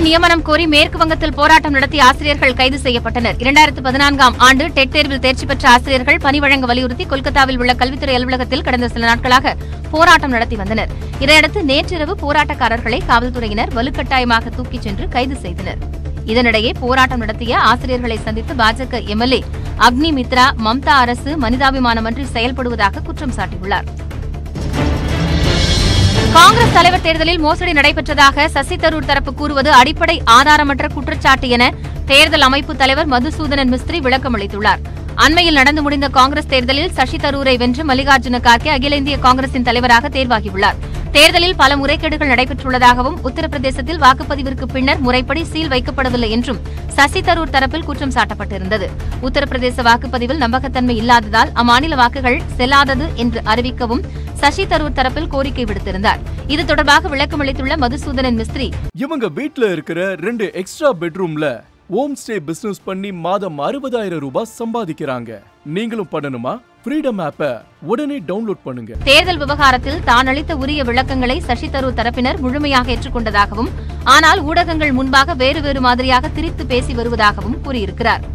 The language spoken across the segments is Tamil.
நியமனம் கோரி மேற்கு வங்கத்தில் போராட்டம் நடத்திய ஆசிரியர்கள் கைது செய்யப்பட்டனர் இரண்டாயிரத்து பதினான்காம் ஆண்டு டெட் தேர்வில் தேர்ச்சி பெற்ற ஆசிரியர்கள் பணி வழங்க வலியுறுத்தி கொல்கத்தாவில் உள்ள கல்வித்துறை அலுவலகத்தில் கடந்த சில நாட்களாக போராட்டம் நடத்தி வந்தனர் இதையடுத்து நேற்றிரவு போராட்டக்காரர்களை காவல்துறையினர் வலுக்கட்டாயமாக தூக்கிச் சென்று கைது செய்தனர் இதனிடையே போராட்டம் நடத்திய ஆசிரியர்களை சந்தித்து பாஜக எம்எல்ஏ அக்னி மித்ரா மம்தா அரசு மனிதாபிமானமன்றி செயல்படுவதாக குற்றம் சாட்டியுள்ளார் காங்கிரஸ் தலைவர் தேர்தலில் மோசடி நடைபெற்றதாக சசி தரூர் தரப்பு கூறுவது அடிப்படை ஆதாரமற்ற குற்றச்சாட்டு என தேர்தல் அமைப்பு தலைவர் மதுசூதனன் மிஸ்திரி விளக்கம் அளித்துள்ளார் அண்மையில் நடந்து முடிந்த காங்கிரஸ் தேர்தலில் சசி தரூரை வென்று மல்லிகார்ஜுன கார்கே அகில இந்திய காங்கிரசின் தலைவராக தேர்வாகியுள்ளார் தேர்தலில் பல முறைகேடுகள் நடைபெற்றுள்ளதாகவும் உத்தரப்பிரதேசத்தில் வாக்குப்பதிவிற்கு பின்னர் முறைப்படி சீல் வைக்கப்படவில்லை என்றும் சசி தரூர் தரப்பில் குற்றம் சாட்டப்பட்டிருந்தது உத்தரப்பிரதேச வாக்குப்பதிவில் நம்பகத்தன்மை இல்லாததால் அம்மாநில வாக்குகள் செல்லாதது என்று அறிவிக்கவும் சசி தரூர் தரப்பில் கோரிக்கை விடுத்திருந்தார் இது தொடர்பாக விளக்கமளித்துள்ள மதுசூதனன் மிஸ்திரி இவங்க வீட்ல இருக்கிற ரெண்டு எக்ஸ்ட்ரா பெட்ரூம்ல ஹோம் ஸ்டே பிசினஸ் பண்ணி மாதம் அறுபதாயிரம் ரூபாய் சம்பாதிக்கிறாங்க நீங்களும் பண்ணணுமா ஃப்ரீடம் ஆப்பை உடனே டவுன்லோட் பண்ணுங்க தேர்தல் விவகாரத்தில் தான் அளித்த உரிய விளக்கங்களை சசி தரூர் தரப்பினர் முழுமையாக ஏற்றுக்கொண்டதாகவும் ஆனால் ஊடகங்கள் முன்பாக வேறு வேறு மாதிரியாக திரித்து பேசி வருவதாகவும் கூறியிருக்கிறார்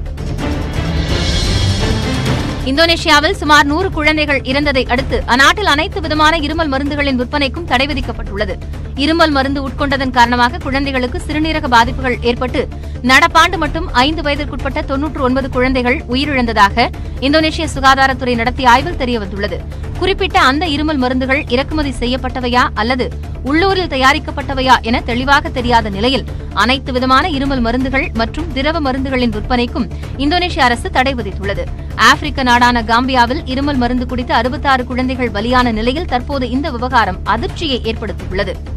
இந்தோனேஷியாவில் சுமார் நூறு குழந்தைகள் இறந்ததை அடுத்து அந்நாட்டில் அனைத்து விதமான இருமல் மருந்துகளின் விற்பனைக்கும் தடை விதிக்கப்பட்டுள்ளது இருமல் மருந்து உட்கொண்டதன் காரணமாக குழந்தைகளுக்கு சிறுநீரக பாதிப்புகள் ஏற்பட்டு நடப்பாண்டு மட்டும் ஐந்து வயதிற்குட்பட்ட தொன்னூற்று ஒன்பது குழந்தைகள் உயிரிழந்ததாக இந்தோனேஷிய சுகாதாரத்துறை நடத்திய ஆய்வில் தெரியவந்துள்ளது குறிப்பிட்ட அந்த இருமல் மருந்துகள் இறக்குமதி செய்யப்பட்டவையா அல்லது உள்ளூரில் தயாரிக்கப்பட்டவையா என தெளிவாக தெரியாத நிலையில் அனைத்து விதமான இருமல் மருந்துகள் மற்றும் திரவ மருந்துகளின் விற்பனைக்கும் இந்தோனேஷிய அரசு தடை விதித்துள்ளது ஆப்பிரிக்க நாடான காம்பியாவில் இருமல் மருந்து குடித்து அறுபத்தாறு குழந்தைகள் பலியான நிலையில் தற்போது இந்த விவகாரம் அதிர்ச்சியை ஏற்படுத்தியுள்ளது